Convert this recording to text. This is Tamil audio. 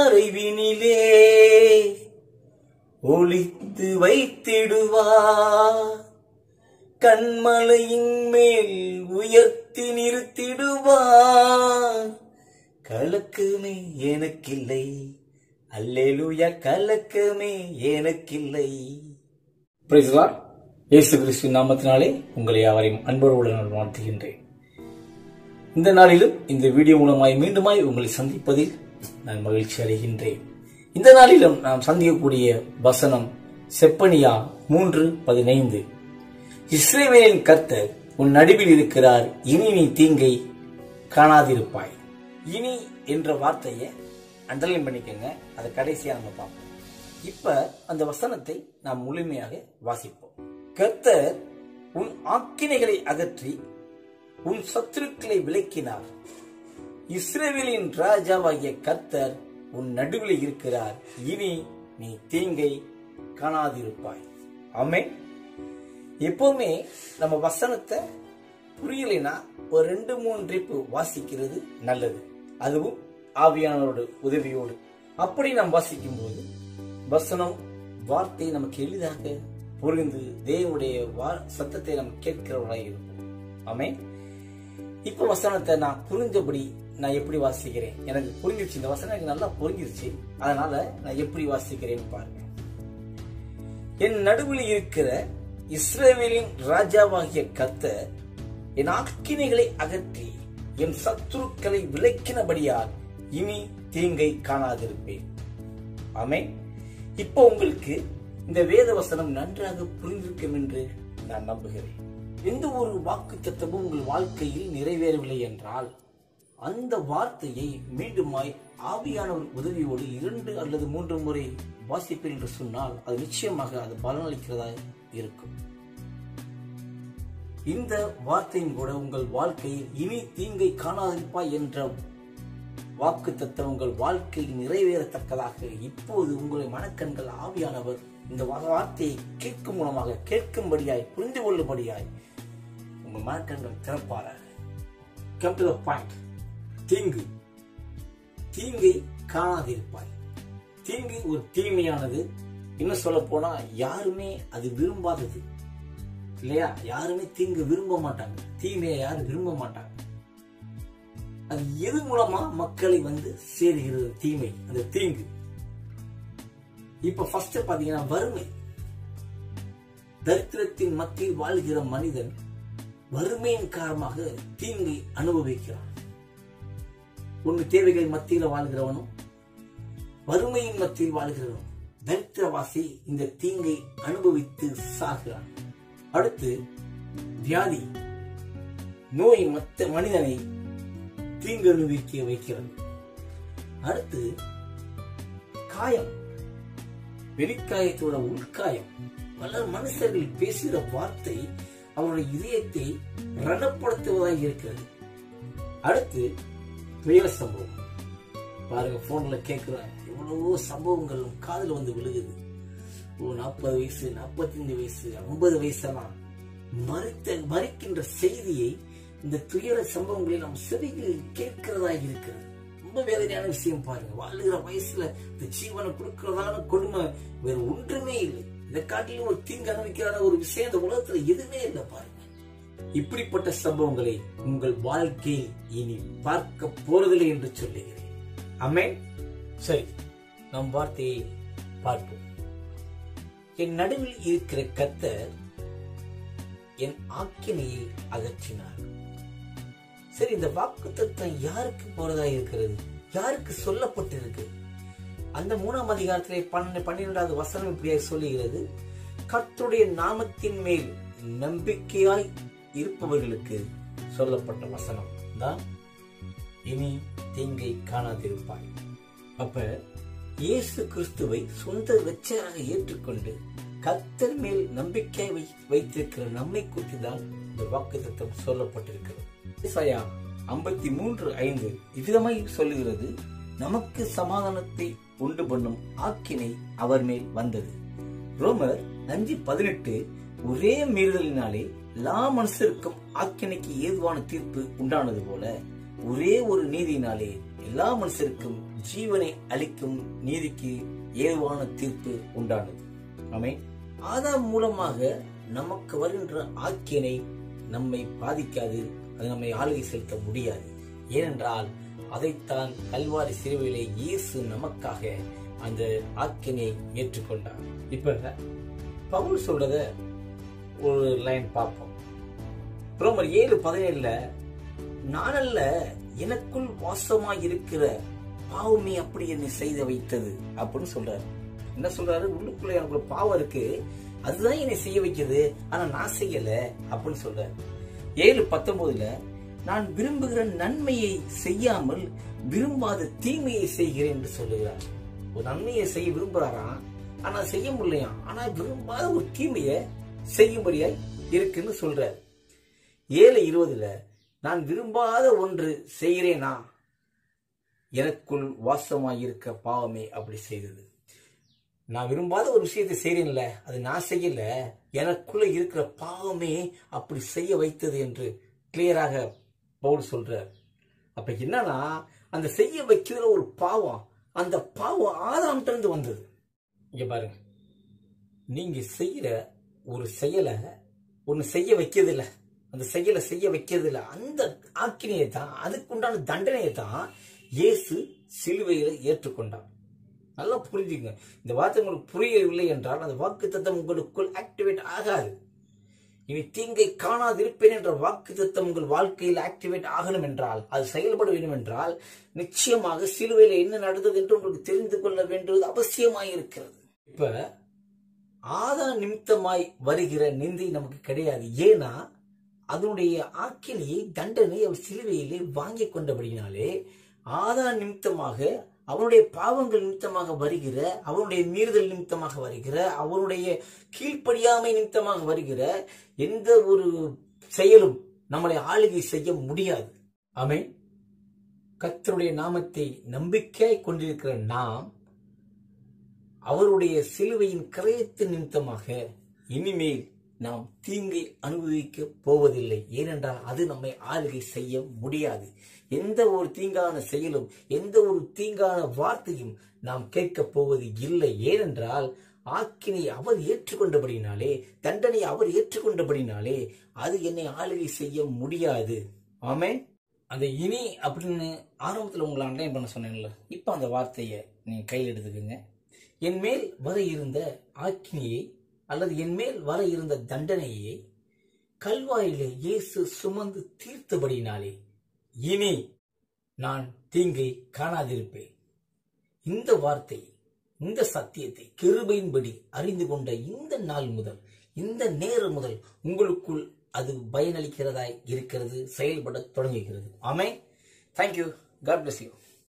மறைவினிலே ஒளித்து வைத்திடுவார் கண்மலையின் மேல் உயர்த்தி நிறுத்திடுவார் கலக்கமே எனக்கில்லை அல்லேலூயா கலக்கமே எனக்கில்லை Praise the Lord. இயேசு கிறிஸ்து நாமத்தினாலே உங்களை யாவரையும் அன்போடு வாழ்த்துகின்றேன் இந்த நாளிலும் இந்த வீடியோ மூலமாய் மீண்டுமாய் உங்களை சந்திப்பதில் நான் மகிழ்ச்சி அடைகின்றேன் இந்த நாளிலும் நாம் சந்திக்கக்கூடிய வசனம் செப்பனியா மூன்று பதினைந்து இஸ்ரேவேலின் கர்த்தர் உன் நடுவில் இருக்கிறார் இனி நீ தீங்கை காணாதிருப்பாய் இனி என்ற வார்த்தையை அண்டர்லைன் பண்ணிக்கோங்க அதை கடைசியா நம்ம பார்ப்போம் இப்ப அந்த வசனத்தை நாம் முழுமையாக வாசிப்போம் கர்த்தர் உன் ஆக்கினைகளை அகற்றி உன் சத்துருக்களை விலக்கினார் இஸ்ரேவேலின் ராஜாவாகிய கர்த்தர் உன் நடுவில் இருக்கிறார் இனி நீ தீங்கை காணாதிருப்பாய் ஆமென் எப்பவுமே நம்ம வசனத்தை புரியலைன்னா ஒரு ரெண்டு மூணு ட்ரிப்பு வாசிக்கிறது நல்லது அதுவும் ஆவியானவரோட உதவியோடு அப்படி நாம் வாசிக்கும் போது வசனம் வார்த்தை நமக்கு எளிதாக புரிந்து தேவனுடைய வா- சத்தத்தை நம்ம கேட்கிறவர்களாக இருப்போம் ஆமே இப்ப வசனத்தை நான் புரிஞ்சபடி நான் எப்படி வாசிக்கிறேன் எனக்கு புரிஞ்சிருச்சு இந்த வசனம் எனக்கு நல்லா புரிஞ்சிருச்சு அதனால நான் எப்படி வாசிக்கிறேன்னு பாருங்க என் நடுவில் இருக்கிற இஸ்ரவேலின் ராஜாவாகிய கர்த்தர் என் ஆக்கினைகளை அகற்றி என் சத்துருக்களை விலக்கினபடியால் இனி தீங்கை காணாதிருப்பேன் ஆமே இப்போ உங்களுக்கு இந்த வேத வசனம் நன்றாக புரிந்திருக்கும் என்று நான் நம்புகிறேன் எந்த ஒரு வாக்கு தத்துவமும் உங்கள் வாழ்க்கையில் நிறைவேறவில்லை என்றால் அந்த வார்த்தையை மீண்டுமாய் ஆவியானவர் உதவியோடு இரண்டு அல்லது மூன்று முறை வாசிப்பேன் என்று சொன்னால் அது நிச்சயமாக அது பலனளிக்கிறதா இருக்கும் இந்த வார்த்தையும் கூட உங்கள் வாழ்க்கையில் இனி தீங்கை காணாதிருப்பாய் என்ற வாக்கு தத்துவம் உங்கள் வாழ்க்கையில் நிறைவேறத்தக்கதாக இப்போது உங்களுடைய மனக்கண்கள் ஆவியானவர் இந்த வா- வார்த்தையை கேட்கும் மூலமாக கேட்கும்படியாய் புரிந்து கொள்ளும்படியாய் உங்கள் மனக்கண்கள் திறப்பாராக கம் டு த பாயிண்ட் தீங்கு தீங்கை காணாதிருப்பாய் தீங்கு ஒரு தீமையானது இன்னும் சொல்ல போனா யாருமே அது விரும்பாதது இல்லையா யாருமே தீங்கு விரும்ப மாட்டாங்க தீமையை யாரும் விரும்ப மாட்டாங்க அது எது மூலமா மக்களை வந்து சேருகிறது தீமை அந்த தீங்கு இப்ப ஃபர்ஸ்ட் பாத்தீங்கன்னா வறுமை தரித்திரத்தின் மத்தியில் வாழ்கிற மனிதன் வறுமையின் காரணமாக தீங்கை அனுபவிக்கிறான் ஒன்று தேவைகள் மத்தியில் வாழ்கிறவனும் வறுமையின் மத்தியில் வாழ்கிறவனும் தரித்திரவாசி இந்த தீங்கை அனுபவித்து சாகிறான் அடுத்து வியாதி நோய் மத்த மனிதனை தீங்கு அனுபவிக்க வைக்கிறது அடுத்து காயம் வெளிக்காயத்தோட உள்காயம் பல மனுஷர்கள் பேசுகிற வார்த்தை அவருடைய இதயத்தை ரணப்படுத்துவதாக இருக்கிறது அடுத்து துயர சம்பவம் பாருங்க போன்ல கேட்கிறேன் எவ்வளவோ சம்பவங்கள் காதுல வந்து விழுகுது ஓ நாற்பது வயசு நாற்பத்தஞ்சு வயசு ஐம்பது வயசெல்லாம் மறித்த மறிக்கின்ற செய்தியை இந்த துயர சம்பவங்களை நாம் செவிகளில் கேட்கிறதாக இருக்கிறது ரொம்ப வேதனையான விஷயம் பாருங்க வாழுகிற வயசுல இந்த ஜீவனை கொடுக்கிறதான கொடுமை வேற ஒன்றுமே இல்லை இதை காட்டிலும் ஒரு தீங்கு அனுபவிக்காத ஒரு விஷயம் இந்த உலகத்துல எதுவுமே இல்லை பாருங்க இப்படிப்பட்ட சம்பவங்களை உங்கள் வாழ்க்கையில் இனி பார்க்க போறதில்லை என்று சொல்லுகிறேன் அமே சரி நம் வார்த்தையை பார்ப்போம் என் நடுவில் இருக்கிற கர்த்தர் என் ஆக்கினையை அகற்றினார் சரி இந்த வாக்கு தத்துவம் யாருக்கு போறதா இருக்கிறது யாருக்கு சொல்லப்பட்டிருக்கு அந்த மூணாம் அதிகாரத்திலே பன்ன பன்னிரெண்டாவது வசனம் இப்படியாக சொல்லுகிறது கர்த்தருடைய நாமத்தின் மேல் நம்பிக்கையாய் இருப்பவர்களுக்கு சொல்லப்பட்ட வசனம் தான் இனி தீங்கை காணாதிருப்பாய் அப்ப இயேசு கிறிஸ்துவை சொந்த வெச்சராக ஏற்றுக்கொண்டு கர்த்தர் மேல் நம்பிக்கை வை- வைத்திருக்கிற நம்மை குறித்து தான் இந்த வாக்கு தத்துவம் சொல்லப்பட்டிருக்கிறது ஏசாயா ஐம்பத்தி மூன்று ஐந்து இவ்விதமாய் சொல்லுகிறது நமக்கு சமாதானத்தை உண்டு பண்ணும் ஆக்கினை அவர் மேல் வந்தது ரோமர் அஞ்சு பதினெட்டு ஒரே மீறுதலினாலே எல்லா மனுஷருக்கும் ஆக்கினைக்கு ஏதுவான தீர்ப்பு உண்டானது போல ஒரே ஒரு நீதியினாலே எல்லா மனுஷருக்கும் ஜீவனை அளிக்கும் நீதிக்கு ஏதுவான தீர்ப்பு உண்டானது ஆமே ஆதாம் மூலமாக நமக்கு வருகின்ற ஆக்கியனை நம்மை பாதிக்காது அது நம்மை ஆளுகை செலுத்த முடியாது ஏனென்றால் அதைத்தான் கல்வாரி சிறுவையிலே இயேசு நமக்காக அந்த ஆக்கினை ஏற்றுக்கொண்டார் இப்ப பவுல் சொல்றத ஒரு லைன் பார்ப்போம் ரோமர் ஏழு பதினேழுல நானல்ல எனக்குள் வாசமாய் இருக்கிற பாவமே அப்படி என்னை செய்த வைத்தது அப்படின்னு சொல்றாரு என்ன சொல்றாரு உள்ளுக்குள்ள எனக்கு ஒரு பாவம் இருக்கு அதுதான் என்னை செய்ய வைக்குது ஆனா நான் செய்யல அப்படின்னு சொல்றாரு ஏழு பத்தொன்பதுல நான் விரும்புகிற நன்மையை செய்யாமல் விரும்பாத தீமையை செய்கிறேன் என்று சொல்லுகிறார் ஒரு நன்மையை செய்ய விரும்புறாராம் ஆனா செய்ய முடியலையாம் ஆனா விரும்பாத ஒரு தீமையை செய்யும்படியாய் இருக்குன்னு சொல்றாரு ஏழு இருபதுல நான் விரும்பாத ஒன்று செய்கிறேனா எனக்குள் வாசமாய் இருக்க பாவமே அப்படி செய்தது நான் விரும்பாத ஒரு விஷயத்தை செய்யறேன்ல அது நான் செய்யல எனக்குள்ள இருக்கிற பாவமே அப்படி செய்ய வைத்தது என்று கிளியராக பவுல் சொல்றார் அப்ப என்னன்னா அந்த செய்ய வைக்கிற ஒரு பாவம் அந்த பாவம் ஆதாம்கிட்ட இருந்து வந்தது இங்க பாருங்க நீங்க செய்யற ஒரு செயலை ஒன்னு செய்ய வைக்கிறது இல்ல அந்த செயலை செய்ய வைக்கிறது இல்ல அந்த ஆக்கினையை தான் அதுக்குண்டான தண்டனையை தான் இயேசு சிலுவையில ஏற்றுக்கொண்டார் நல்லா புரிஞ்சுங்க இந்த வார்த்தை உங்களுக்கு புரியவில்லை என்றால் அந்த வாக்கு தத்தம் உங்களுக்குள் ஆக்டிவேட் ஆகாது இனி தீங்கை காணாதிருப்பேன் என்ற வாக்கு தத்தம் உங்கள் வாழ்க்கையில் ஆக்டிவேட் ஆகணும் என்றால் அது செயல்பட வேண்டும் என்றால் நிச்சயமாக சிலுவையில் என்ன நடந்தது என்று உங்களுக்கு தெரிந்து கொள்ள வேண்டியது அவசியமாய் இருக்கிறது இப்ப ஆதா நிமித்தமாய் வருகிற நிந்தை நமக்கு கிடையாது ஏன்னா அதனுடைய ஆக்கினையை தண்டனை அவர் சிலுவையிலே வாங்கி கொண்டபடினாலே ஆதா நிமித்தமாக அவனுடைய பாவங்கள் நிமித்தமாக வருகிற அவனுடைய மீறுதல் நிமித்தமாக வருகிற அவனுடைய கீழ்ப்படியாமை நிமித்தமாக வருகிற எந்த ஒரு செயலும் நம்மளை ஆளுகை செய்ய முடியாது ஆமே கத்தருடைய நாமத்தை நம்பிக்கை கொண்டிருக்கிற நாம் அவருடைய சிலுவையின் கிரயத்தின் நிமித்தமாக இனிமேல் நாம் தீங்கை அனுபவிக்க போவதில்லை ஏனென்றால் அது நம்மை ஆளுகை செய்ய முடியாது எந்த ஒரு தீங்கான செயலும் எந்த ஒரு தீங்கான வார்த்தையும் நாம் கேட்கப் போவது இல்லை ஏனென்றால் ஆக்கினை அவர் ஏற்றுக்கொண்டபடினாலே தண்டனை அவர் ஏற்றுக்கொண்டபடினாலே அது என்னை ஆளுகை செய்ய முடியாது ஆமே அந்த இனி அப்படின்னு ஆரம்பத்தில் உங்களை அண்டர்லைன் பண்ண சொன்னேன்ல இப்போ அந்த வார்த்தையை நீங்க கையில் எடுத்துக்கோங்க என் மேல் வர இருந்த ஆக்கினியை அல்லது என் மேல் வர இருந்த தண்டனையை கல்வாயிலே இயேசு சுமந்து தீர்த்தபடினாலே இனி நான் தீங்கை காணாதிருப்பேன் இந்த வார்த்தை இந்த சத்தியத்தை கிருபையின்படி அறிந்து கொண்ட இந்த நாள் முதல் இந்த நேரம் முதல் உங்களுக்குள் அது பயனளிக்கிறதாய் இருக்கிறது செயல்பட தொடங்குகிறது ஆமே தேங்க்யூ காட் பிளஸ் யூ